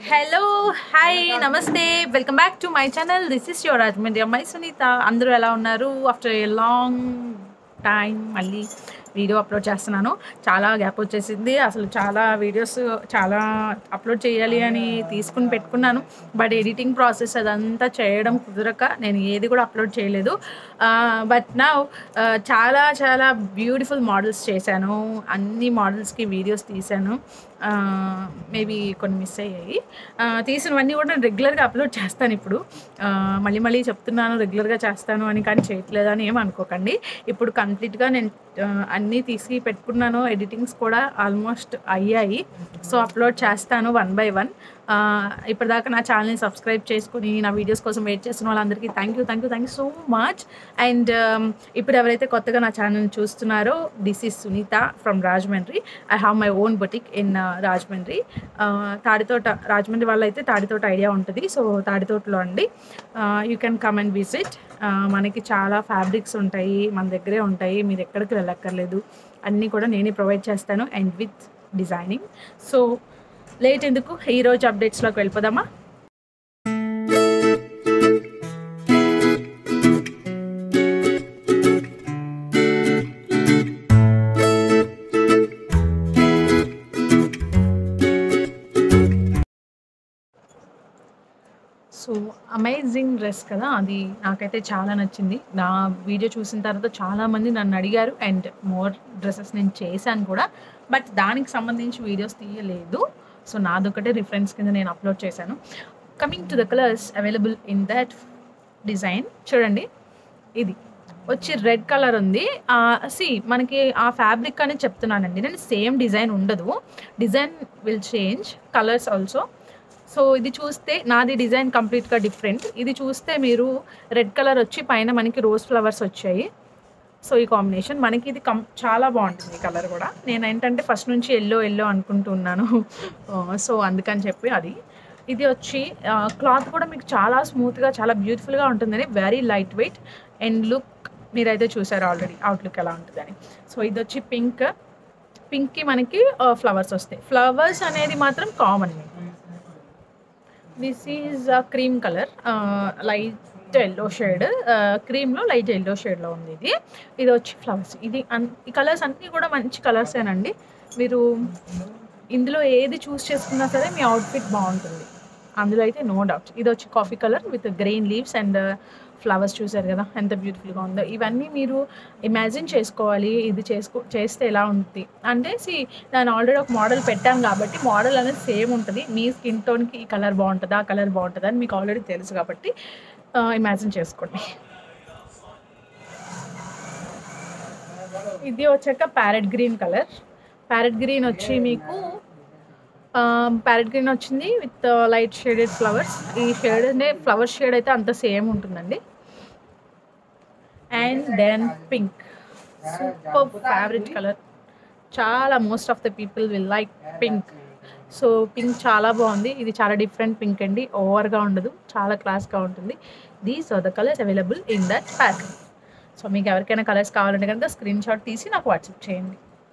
hello hi నమస్తే welcome back to my channel this is your Rajahmundry అమ్మాయి సునీత అందరూ ఎలా ఉన్నారు ఆఫ్టర్ ఏ లాంగ్ టైం మళ్ళీ వీడియో అప్లోడ్ చేస్తున్నాను చాలా గ్యాప్ వచ్చేసింది అసలు చాలా వీడియోస్ చాలా అప్లోడ్ చేయాలి అని తీసుకుని పెట్టుకున్నాను బట్ ఎడిటింగ్ ప్రాసెస్ అదంతా చేయడం కుదరక నేను ఏది కూడా అప్లోడ్ చేయలేదు బట్ నా చాలా చాలా బ్యూటిఫుల్ మోడల్స్ చేశాను అన్ని మోడల్స్కి వీడియోస్ తీశాను మేబీ కొన్ని మిస్ అయ్యాయి ఆ, తీసినవన్నీ కూడా నేను రెగ్యులర్గా అప్లోడ్ చేస్తాను ఇప్పుడు ఆ, మళ్ళీ మళ్ళీ చెప్తున్నాను రెగ్యులర్గా చేస్తాను అని కానీ చేయట్లేదు అని ఏం అనుకోకండి ఇప్పుడు కంప్లీట్గా నేను ఆ, అన్నీ తీసి పెట్టుకున్నాను ఎడిటింగ్స్ కూడా ఆల్మోస్ట్ అయ్యాయి సో అప్లోడ్ చేస్తాను వన్ బై వన్ ఇప్పటిదాకా నా ఛానల్ని సబ్స్క్రైబ్ చేసుకుని నా వీడియోస్ కోసం వెయిట్ చేస్తున్న వాళ్ళందరికీ thank you thank you thank you so much and ఇప్పుడు ఎవరైతే కొత్తగా నా ఛానల్ని చూస్తున్నారో this is Sunitha from Rajahmundry I have my own boutique in Rajahmundry Thadithota Rajahmundry వాళ్ళైతే తాడితోట ఐడియా ఉంటుంది సో తాడితోటలో అండి you can come and visit మనకి చాలా ఫ్యాబ్రిక్స్ ఉంటాయి మన దగ్గరే ఉంటాయి మీరు ఎక్కడికి వెళ్ళక్కర్లేదు అన్నీ కూడా నేనే ప్రొవైడ్ చేస్తాను and with designing so late ఎందుకు ఈరోజు అప్డేట్స్లోకి వెళ్ళిపోదామా సో అమేజింగ్ డ్రెస్ కదా అది నాకైతే చాలా నచ్చింది నా వీడియో చూసిన తర్వాత చాలామంది నన్ను అడిగారు అండ్ మోర్ డ్రెస్సెస్ నేను చేశాను కూడా బట్ దానికి సంబంధించి వీడియోస్ తీయలేదు సో నాదొకటే రిఫరెన్స్ కింద నేను అప్లోడ్ చేశాను coming to the colours available in that design చూడండి ఇది వచ్చి రెడ్ కలర్ ఉంది సి మనకి ఆ ఫ్యాబ్రిక్ అనేది చెప్తున్నానండి నేను సేమ్ డిజైన్ ఉండదు design will change colours also so ఇది చూస్తే నాది డిజైన్ కంప్లీట్గా డిఫరెంట్ ఇది చూస్తే మీరు రెడ్ కలర్ వచ్చి పైన మనకి రోజ్ ఫ్లవర్స్ వచ్చాయి సో ఈ కాంబినేషన్ మనకి ఇది కం చాలా బాగుంటుంది ఈ కలర్ కూడా నేను ఏంటంటే ఫస్ట్ నుంచి ఎల్లో ఎల్లో అనుకుంటున్నాను సో అందుకని చెప్పి అది ఇది వచ్చి క్లాత్ కూడా మీకు చాలా స్మూత్గా చాలా బ్యూటిఫుల్గా ఉంటుందని very light weight and look మీరైతే చూసారు ఆల్రెడీ అవుట్లుక్ ఎలా ఉంటుందని సో ఇది వచ్చి పింక్ పింక్కి మనకి ఫ్లవర్స్ వస్తాయి ఫ్లవర్స్ అనేది మాత్రం common this is cream colour light yellow shade క్రీమ్లో లైట్ ఎల్లో షేడ్లో ఉంది ఇది ఇది వచ్చి ఫ్లవర్స్ ఇది అన్- ఈ కలర్స్ అన్నీ కూడా మంచి కలర్సేనండి మీరు ఇందులో ఏది చూస్ చేసుకున్నా సరే మీ అవుట్ఫిట్ బాగుంటుంది అందులో అయితే నో డౌట్ ఇది వచ్చి coffee colour with green leaves and flowers చూసారు కదా ఎంత బ్యూటిఫుల్గా ఉందో ఇవన్నీ మీరు ఇమాజిన్ చేసుకోవాలి ఇది చేసుకో చేస్తే ఎలా ఉంటుంది అంటే సి నేను ఆల్రెడీ ఒక మోడల్ పెట్టాను కాబట్టి మోడల్ అనేది సేమ్ ఉంటుంది మీ స్కిన్ టోన్కి ఈ కలర్ బాగుంటుంది ఆ కలర్ బాగుంటుంది అని మీకు ఆల్రెడీ తెలుసు కాబట్టి ఇమాజిన్ చేసుకోండి ఇది వచ్చాక parrot green colour parrot green వచ్చి మీకు ప్యారెట్ గ్రీన్ వచ్చింది విత్ లైట్ షేడెడ్ ఫ్లవర్స్ ఈ షేడ్ అనే ఫ్లవర్ షేడ్ అయితే అంత సేమ్ ఉంటుందండి and then pink super favourite colour చాలా most of the people will like pink so pink చాలా బాగుంది ఇది చాలా డిఫరెంట్ పింక్ అండి ఓవర్గా ఉండదు చాలా క్లాస్గా ఉంటుంది these are the colours available in that pack so మీకు ఎవరికైనా కలర్స్ కావాలంటే కనుక స్క్రీన్ షాట్ తీసి నాకు వాట్సాప్ చేయండి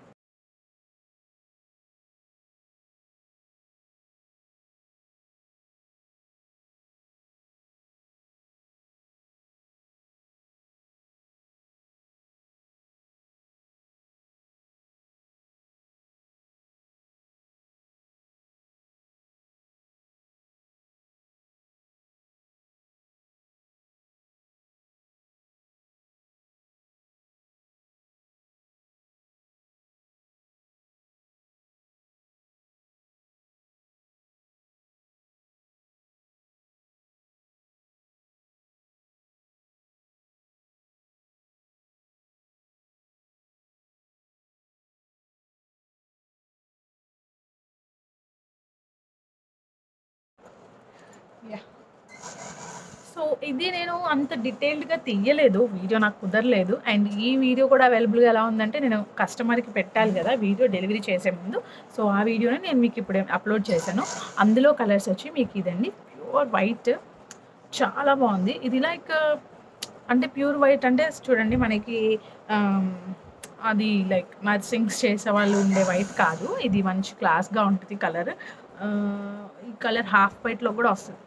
సో ఇది నేను అంత డీటెయిల్డ్గా తీయలేదు వీడియో నాకు కుదరలేదు అండ్ ఈ వీడియో కూడా అవైలబుల్గా ఎలా ఉందంటే నేను కస్టమర్కి పెట్టాలి కదా వీడియో డెలివరీ చేసే ముందు సో ఆ వీడియోని నేను మీకు ఇప్పుడు అప్లోడ్ చేశాను అందులో కలర్స్ వచ్చి మీకు ఇదండి ప్యూర్ వైట్ చాలా బాగుంది ఇది లైక్ అంటే ప్యూర్ వైట్ అంటే చూడండి మనకి ఆమ్, అది లైక్ నర్సింగ్స్ చేసే వాళ్ళు ఉండే వైట్ కాదు ఇది మంచి క్లాస్గా ఉంటుంది కలర్ ఈ కలర్ హాఫ్ వైట్లో కూడా వస్తుంది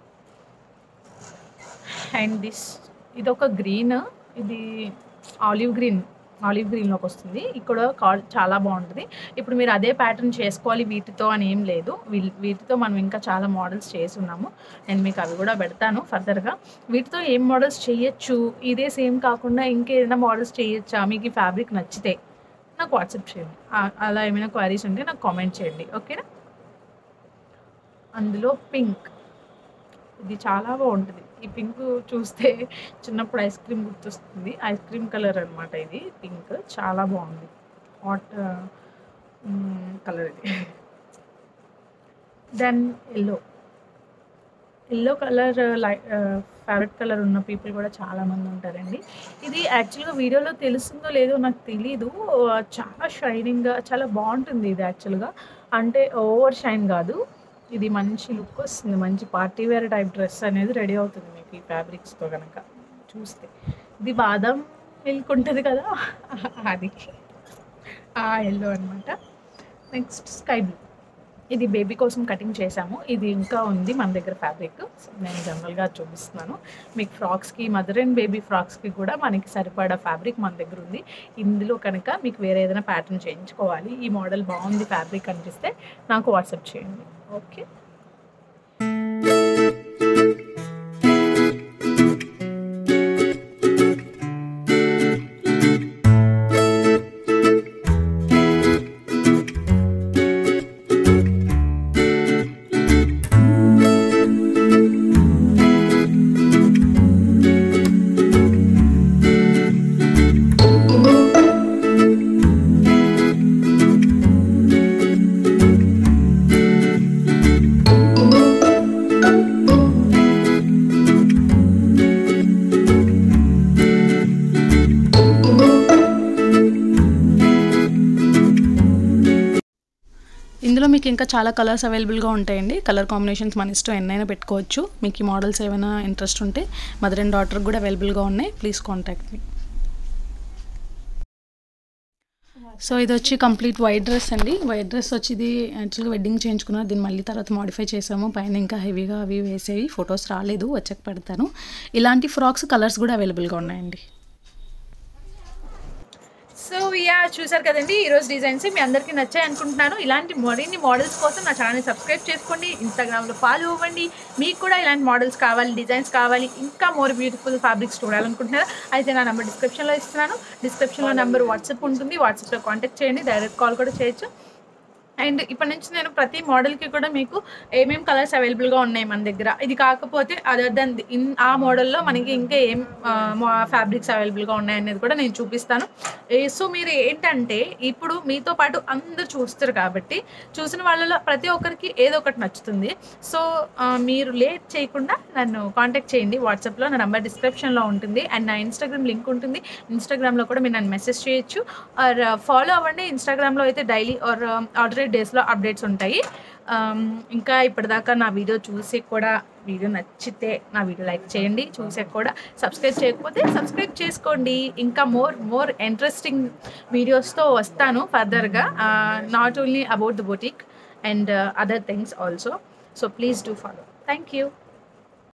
అండ్ దిస్ ఇది ఒక గ్రీన్ ఇది ఆలివ్ గ్రీన్ ఆలివ్ గ్రీన్లోకి వస్తుంది ఇక్కడ కా- చాలా బాగుంటుంది ఇప్పుడు మీరు అదే ప్యాటర్న్ చేసుకోవాలి వీటితో అని ఏం లేదు వీ- వీటితో మనం ఇంకా చాలా మోడల్స్ చేసి ఉన్నాము నేను మీకు అవి కూడా పెడతాను ఫర్దర్గా వీటితో ఏం మోడల్స్ చేయొచ్చు ఇదే సేమ్ కాకుండా ఇంకేదైనా మోడల్స్ చేయొచ్చా మీకు ఈ ఫ్యాబ్రిక్ నచ్చితే నాకు వాట్సాప్ చేయండి ఆ- అలా ఏమైనా క్వైరీస్ ఉంటే నాకు కామెంట్ చేయండి ఓకేనా అందులో పింక్ ఇది చాలా బాగుంటుంది ఈ పింక్ చూస్తే చిన్నప్పుడు ఐస్ క్రీమ్ గుర్తొస్తుంది ఐస్ క్రీమ్ కలర్ అనమాట ఇది పింక్ చాలా బాగుంది హాట్ కలర్ ఇది then yellow yellow colour like favourite colour ఉన్న పీపుల్ కూడా చాలా మంది ఉంటారండి ఇది యాక్చువల్గా వీడియోలో తెలుస్తుందో లేదో నాకు తెలీదు ఆ, చాలా షైనింగ్గా చాలా బాగుంటుంది ఇది యాక్చువల్గా అంటే ఓవర్ షైన్ కాదు ఇది మంచి లుక్ వస్తుంది మంచి పార్టీ వేర్ టైప్ డ్రెస్ అనేది రెడీ అవుతుంది మీకు ఈ ఫ్యాబ్రిక్స్తో కనుక చూస్తే ఇది బాదం మిల్క్ ఉంటుంది కదా అది ఆ ఎల్లో అనమాట నెక్స్ట్ స్కై బ్లూ ఇది బేబీ కోసం కటింగ్ చేశాము ఇది ఇంకా ఉంది మన దగ్గర ఫ్యాబ్రిక్ నేను జనరల్గా చూపిస్తున్నాను మీకు ఫ్రాక్స్కి మదర్ అండ్ బేబీ ఫ్రాక్స్కి కూడా మనకి సరిపడా ఫ్యాబ్రిక్ మన దగ్గర ఉంది ఇందులో కనుక మీకు వేరే ఏదైనా ప్యాటర్న్ చేయించుకోవాలి ఈ మోడల్ బాగుంది ఫ్యాబ్రిక్ అనిపిస్తే నాకు వాట్సాప్ చేయండి ఓకే ఇందులో మీకు ఇంకా చాలా కలర్స్ అవైలబుల్గా ఉంటాయండి కలర్ కాంబినేషన్స్ మన ఇష్టం ఎన్నైనా పెట్టుకోవచ్చు మీకు ఈ మోడల్స్ ఏమైనా ఇంట్రెస్ట్ ఉంటే మదర్ అండ్ డాటర్ కూడా అవైలబుల్గా ఉన్నాయి ప్లీజ్ కాంటాక్ట్ మీ సో ఇది వచ్చి కంప్లీట్ వైట్ డ్రెస్ అండి వైట్ డ్రెస్ వచ్చి ఇది యాక్చువల్గా వెడ్డింగ్ చేయించుకున్నారు దీన్ని మళ్ళీ తర్వాత మాడిఫై చేసాము పైన ఇంకా హెవీగా అవి వేసేవి ఫొటోస్ రాలేదు వచ్చాక పెడతాను ఇలాంటి ఫ్రాక్స్ కలర్స్ కూడా అవైలబుల్గా ఉన్నాయండి సో యా చూసారు కదండి ఈరోజు డిజైన్స్ మీ అందరికీ నచ్చాయి అనుకుంటున్నాను ఇలాంటి మరిన్ని మోడల్స్ కోసం నా ఛానల్ సబ్స్క్రైబ్ చేసుకోండి ఇన్స్టాగ్రామ్లో ఫాలో అవ్వండి మీకు కూడా ఇలాంటి మోడల్స్ కావాలి డిజైన్స్ కావాలి ఇంకా మోర్ బ్యూటిఫుల్ ఫ్యాబ్రిక్స్ చూడాలనుకుంటున్నారా అయితే నా నెంబర్ డిస్క్రిప్షన్లో ఇస్తున్నాను డిస్క్రిప్షన్లో నెంబర్ వాట్సాప్ ఉంటుంది వాట్సాప్లో కాంటాక్ట్ చేయండి డైరెక్ట్ కాల్ కూడా చేయొచ్చు అండ్ ఇప్పటి నుంచి నేను ప్రతి మోడల్కి కూడా మీకు ఏమేం కలర్స్ అవైలబుల్గా ఉన్నాయి మన దగ్గర ఇది కాకపోతే అదర్ దెన్ ఇన్ ఆ మోడల్లో మనకి ఇంకా ఏం ఫ్యాబ్రిక్స్ అవైలబుల్గా ఉన్నాయి అనేది కూడా నేను చూపిస్తాను సో మీరు ఏంటంటే ఇప్పుడు మీతో పాటు అందరు చూస్తారు కాబట్టి చూసిన వాళ్ళలో ప్రతి ఒక్కరికి ఏదో ఒకటి నచ్చుతుంది సో మీరు లేట్ చేయకుండా నన్ను కాంటాక్ట్ చేయండి వాట్సాప్లో నా నెంబర్ డిస్క్రిప్షన్లో ఉంటుంది అండ్ నా ఇన్స్టాగ్రామ్ లింక్ ఉంటుంది ఇన్స్టాగ్రామ్లో కూడా మీరు నన్ను మెసేజ్ చేయొచ్చు ఆర్ ఫాలో అవ్వండి ఇన్స్టాగ్రామ్లో అయితే డైలీ ఆర్ ఆల్టర్నేట్ డేస్లో అప్డేట్స్ ఉంటాయి Um, ఇంకా ఇప్పటిదాకా నా వీడియో చూసి కూడా వీడియో నచ్చితే నా వీడియో లైక్ చేయండి చూసే కూడా సబ్స్క్రైబ్ చేయకపోతే సబ్స్క్రైబ్ చేసుకోండి ఇంకా మోర్ మోర్ ఇంట్రెస్టింగ్ వీడియోస్తో వస్తాను ఫర్దర్గా not only about the boutique and other things also so please do follow thank you